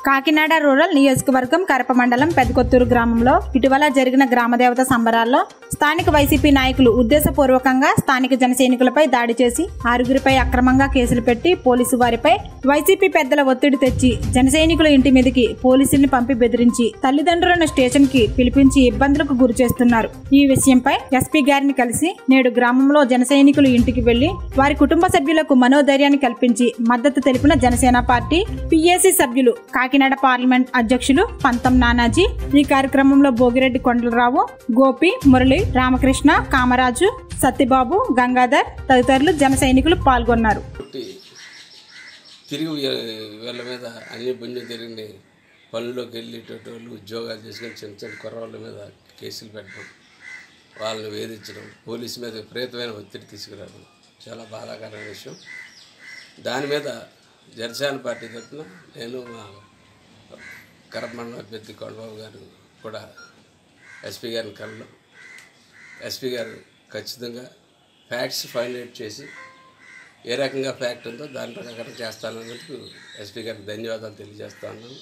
Kakinada rural నియోజకవర్గం కరప మండలం పెద్దకొత్తూరు గ్రామంలో ఇటీవల జరిగిన గ్రామదేవత సంబరాల్లో స్థానిక వైసీపీ నాయకులు ఉద్దేశపూర్వకంగా స్థానిక జన సైనికులపై దాడి చేసి ఆరుగురిపై అక్రమంగా కేసులు పెట్టి పోలీసు వారిపై వైసీపీ పెద్దల ఒత్తిడి తెచ్చి జన సైనికుల ఇంటి మీదకి పోలీసుల్ని పంపి బెదిరించి తల్లిదండ్రులను స్టేషన్ కి పిలిపించి ఇబ్బందులకు గురి చేస్తున్నారు ఈ విషయంపై ఎస్పీ గారిని కలిసి నేడు గ్రామంలో జన సైనికులు ఇంటికి వెళ్లి వారి కుటుంబ సభ్యులకు మనోధైర్యాన్ని కల్పించి మద్దతు తెలిపిన జనసేన పార్టీ పిఏసీ సభ్యులు కాకినాడ పార్లమెంట్ అధ్యక్షులు పంతం నానాజీ ఈ కార్యక్రమంలో భోగిరెడ్డి కొండలరావు గోపి మురళి రామకృష్ణ కామరాజు సత్యబాబు గంగాధర్ తదితరులు జన సైనికులు పాల్గొన్నారు కాబట్టి తిరిగి వీ- వీళ్ళ మీద అన్ని పుణ్యం తిరిగి పనుల్లోకి వెళ్ళేటోళ్ళు ఉద్యోగాలు చేసుకుని చిన్న చిన్న కుర్రవాళ్ళ మీద కేసులు పెట్టడం వాళ్ళని వేధించడం పోలీసు మీద విపరీతమైన ఒత్తిడి తీసుకురావడం చాలా బాధాకరమైన విషయం దాని మీద జనసేన పార్టీ తరఫున నేను మా కరమండల అభ్యర్థి కొండబాబు గారు కూడా ఎస్పీ గారిని కలడం ఎస్పీ గారు ఖచ్చితంగా ఫ్యాక్ట్స్ ఫైండ్ అవుట్ చేసి ఏ రకంగా ఫ్యాక్ట్ ఉందో దాని ప్రకారం చేస్తానన్నందుకు ఎస్పీ గారికి ధన్యవాదాలు తెలియజేస్తా ఉన్నాను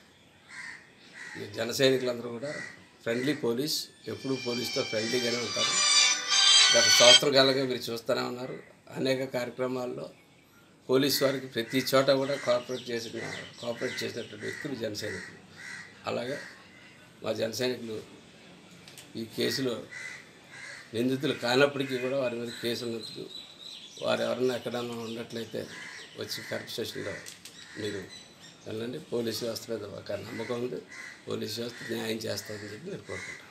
ఈ జన సైనికులందరూ కూడా ఫ్రెండ్లీ పోలీస్ ఎప్పుడూ పోలీస్తో ఫ్రెండ్లీగానే ఉంటారు గత సంవత్సరం కాలంగా మీరు చూస్తూనే ఉన్నారు అనేక కార్యక్రమాల్లో పోలీస్ వారికి ప్రతి చోట కూడా కోఆపరేట్ చేసిన కోఆపరేట్ చేసినటువంటి వ్యక్తులు జన సైనికులు అలాగే మా జన సైనికులు ఈ కేసులో నిందితులు కానప్పటికీ కూడా వారి మీద కేసు ఉన్నందుకు వారు ఎవరన్నా ఎక్కడన్నా ఉన్నట్లయితే వచ్చి కరెక్ట్ స్టేషన్లో మీరు వెళ్ళండి పోలీసు వ్యవస్థ మీద ఒక నమ్మకం ఉంది పోలీసు వ్యవస్థ న్యాయం చేస్తుందని చెప్పి నేను కోరుకుంటాను